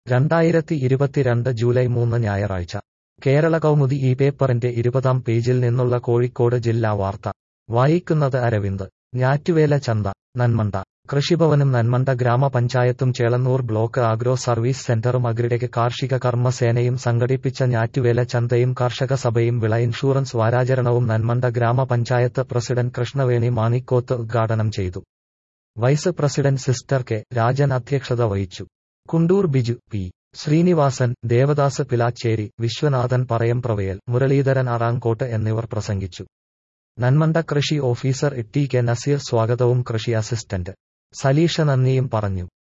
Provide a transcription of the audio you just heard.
രണ്ടായിരത്തി ഇരുപത്തിരണ്ട് ജൂലൈ മൂന്ന് ഞായറാഴ്ച കേരള കൗമുദി ഈ പേപ്പറിന്റെ ഇരുപതാം പേജിൽ നിന്നുള്ള കോഴിക്കോട് ജില്ലാ വാർത്ത വായിക്കുന്നത് അരവിന്ദ് ഞാറ്റുവേല ചന്ത നന്മണ്ട കൃഷിഭവനും നന്മണ്ട ഗ്രാമപഞ്ചായത്തും ചേളന്നൂർ ബ്ലോക്ക് ആഗ്രോ സർവീസ് സെന്ററും അഗ്രിടെക് കാർഷിക കർമ്മസേനയും സംഘടിപ്പിച്ച ഞാറ്റുവേല ചന്തയും കർഷക സഭയും വിള ഇൻഷുറൻസ് വാരാചരണവും നന്മണ്ട ഗ്രാമപഞ്ചായത്ത് പ്രസിഡന്റ് കൃഷ്ണവേണി മാണിക്കോത്ത് ഉദ്ഘാടനം ചെയ്തു vice president sister K Rajan അധ്യക്ഷത വഹിച്ചു കുണ്ടൂർ ബിജു പി ശ്രീനിവാസൻ ദേവദാസ് പിലാച്ചേരി വിശ്വനാഥൻ പറയം പ്രവയൽ മുരളീധരൻ ആറാങ്കോട്ട് എന്നിവർ പ്രസംഗിച്ചു നന്മണ്ട കൃഷി ഓഫീസർ ടി കെ നസീർ സ്വാഗതവും കൃഷി അസിസ്റ്റന്റ് സലീഷ നന്ദിയും പറഞ്ഞു